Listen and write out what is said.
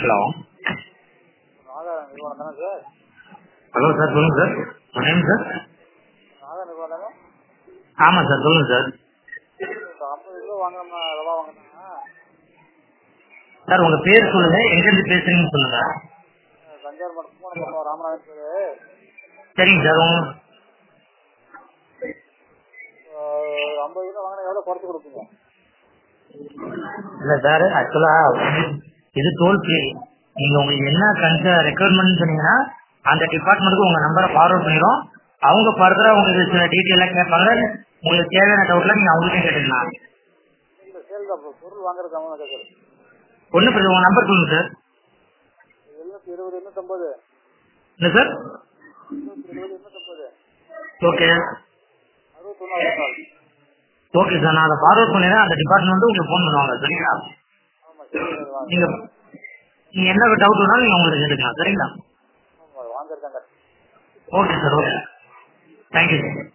hello Aadhaar நிறுவனம் தானே sir hello sir சொல்லுங்க சார் உங்க நேம் சார் ஆதார் நிறுவனம் தானே ஆமாம் சார் சொல்லுங்க சார் இப்போ ஐம்பது கிலோ வாங்கினோம்னா ரவா வாங்கினா சார் உங்க பேர் சொல்லுங்க எங்கேருந்து பேசுறீங்கன்னு சொல்லுங்க தஞ்சாவூர் மட்டும் மூணு ராமநாதன் பேர் சரிங்க சார் உங்க ஐம்பது கிலோ வாங்கினா எவ்வளோ குறைச்சி கொடுப்பீங்க இல்ல சார் ஆக்சுவலா இது டோல் ஃப்ரீ நீங்க உங்களுக்கு என்ன கன்ச ரெக்குவயர்மெண்ட் சொன்னீங்கன்னா அந்த டிபார்ட்மெண்ட்டுக்கு உங்க நம்பரை ஃபார்வர்ட் பண்ணிடும் அவங்க ஃபர்தரா உங்களுக்கு சில டீட்டெயிலாக கேட்பாங்க உங்களுக்கு தேவையான டவுட்லாம் நீங்க அவங்கள்ட்ட கேட்டுக்கலாம் இல்லை சேல் தான் பொருள் வாங்குறது அவங்க கேட்குறது ஒன்றும் பிரச்சனை உங்க நம்பர் சொல்லுங்க சார் எழுநூத்தி இருபது எண்ணூத்தம்பது என்ன சார் எழுநூத்தி இருபது எண்ணூத்தம்பது ஓகே அறுபத்தொன்னு அறுபத்தாறு ஓகே சார் நான் அதை ஃபார்வர்ட் பண்ணிடுறேன் அந்த டிபார்ட்மெண்ட் உங்களுக்கு ஃபோன் பண்ணுவாங்க சரிங்களா ஆமாம் சரி சரி வாங்க நீங்க நீங்க என்ன டவுட் வேணாலும் நீங்க உங்களுக்கு கேட்டுக்கலாம் சரிங்களா ஆமாம் வாங்கிருக்காங்க okay sir okay thank you sir